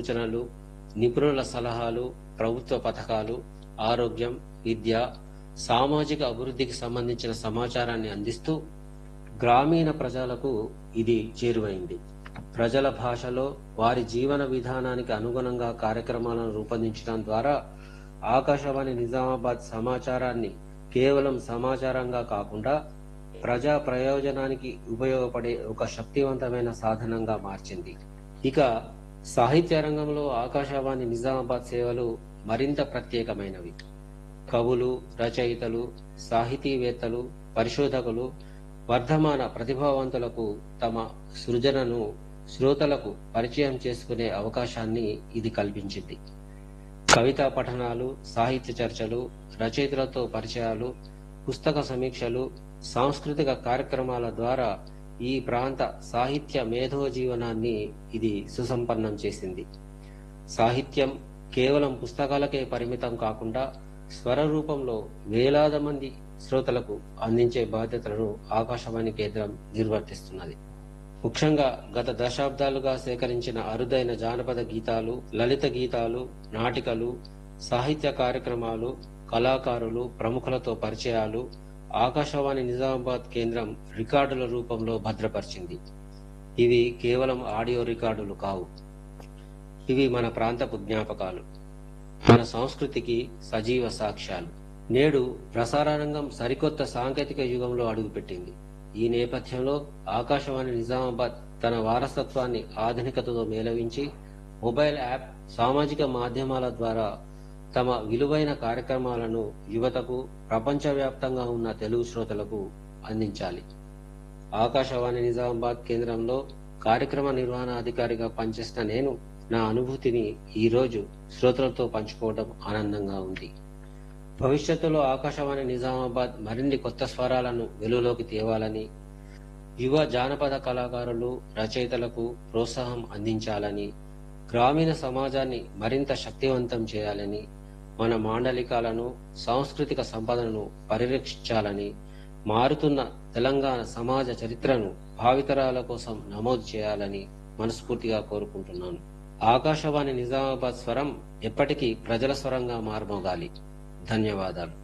సూచనలు నిపుణుల సలహాలు ప్రభుత్వ పథకాలు ఆరోగ్యం విద్య సామాజిక అభివృద్ధికి సంబంధించిన సమాచారాన్ని అందిస్తూ గ్రామీణ ప్రజలకు ఇది చేరువైంది ప్రజల భాషలో వారి జీవన విధానానికి అనుగుణంగా కార్యక్రమాలను రూపొందించడం ద్వారా ఆకాశవాణి నిజామాబాద్ సమాచారాన్ని కేవలం సమాచారంగా కాకుండా ప్రజా ప్రయోజనానికి ఉపయోగపడే ఒక శక్తివంతమైన సాధనంగా మార్చింది ఇక సాహిత్య రంగంలో ఆకాశవాణి నిజామాబాద్ సేవలు మరింత ప్రత్యేకమైనవి కవులు రచయితలు సాహితీవేత్తలు పరిశోధకులు వర్ధమాన ప్రతిభావంతులకు తమ సృజనను శ్రోతలకు పరిచయం చేసుకునే అవకాశాన్ని ఇది కల్పించింది కవితా పఠనాలు సాహిత్య చర్చలు రచయితలతో పరిచయాలు పుస్తక సమీక్షలు సాంస్కృతిక కార్యక్రమాల ద్వారా ఈ ప్రాంత సాహిత్య మేధో జీవనాన్ని ఇది సుసంపన్నం చేసింది సాహిత్యం కేవలం పుస్తకాలకే పరిమితం కాకుండా స్వర రూపంలో వేలాది మంది శ్రోతలకు అందించే బాధ్యతలను ఆకాశవాణి కేంద్రం నిర్వర్తిస్తున్నది ముఖ్యంగా గత దశాబ్దాలుగా సేకరించిన అరుదైన జానపద గీతాలు లలిత గీతాలు నాటికలు సాహిత్య కార్యక్రమాలు కళాకారులు ప్రముఖులతో పరిచయాలు ఆకాశవాణి నిజామాబాద్ కేంద్రం రికార్డుల రూపంలో భద్రపరిచింది ఇవి కేవలం ఆడియో రికార్డులు కావు ఇవి మన ప్రాంతపు జ్ఞాపకాలు మన సంస్కృతికి సజీవ సాక్ష్యాలు నేడు ప్రసారారంగం సరికొత్త సాంకేతిక యుగంలో అడుగుపెట్టింది ఈ నేపథ్యంలో ఆకాశవాణి నిజామాబాద్ తన వారసత్వాన్ని ఆధునికతతో మేళవించి మొబైల్ యాప్ సామాజిక మాధ్యమాల ద్వారా తమ విలువైన కార్యక్రమాలను యువతకు ప్రపంచవ్యాప్తంగా ఉన్న తెలుగు శ్రోతలకు అందించాలి ఆకాశవాణి నిజామాబాద్ కేంద్రంలో కార్యక్రమ నిర్వహణ అధికారిగా పనిచేసిన నేను నా అనుభూతిని ఈ రోజు శ్రోతలతో పంచుకోవడం ఆనందంగా ఉంది భవిష్యత్తులో ఆకాశవాణి నిజామాబాద్ మరిన్ని కొత్త స్వరాలను వెలుగులోకి తేవాలని యువ జానపద కళాకారులు రచయితలకు ప్రోత్సాహం అందించాలని గ్రామీణ సమాజాన్ని మరింత శక్తివంతం చేయాలని మన మాండలికాలను సాంస్కృతిక సంపదను పరిరక్షించాలని మారుతున్న తెలంగాణ సమాజ చరిత్రను భావితరాల కోసం నమోదు చేయాలని మనస్ఫూర్తిగా కోరుకుంటున్నాను ఆకాశవాణి నిజామాబాద్ స్వరం ఎప్పటికీ ప్రజల స్వరంగా మారుమోగాలి ధన్యవాదాలు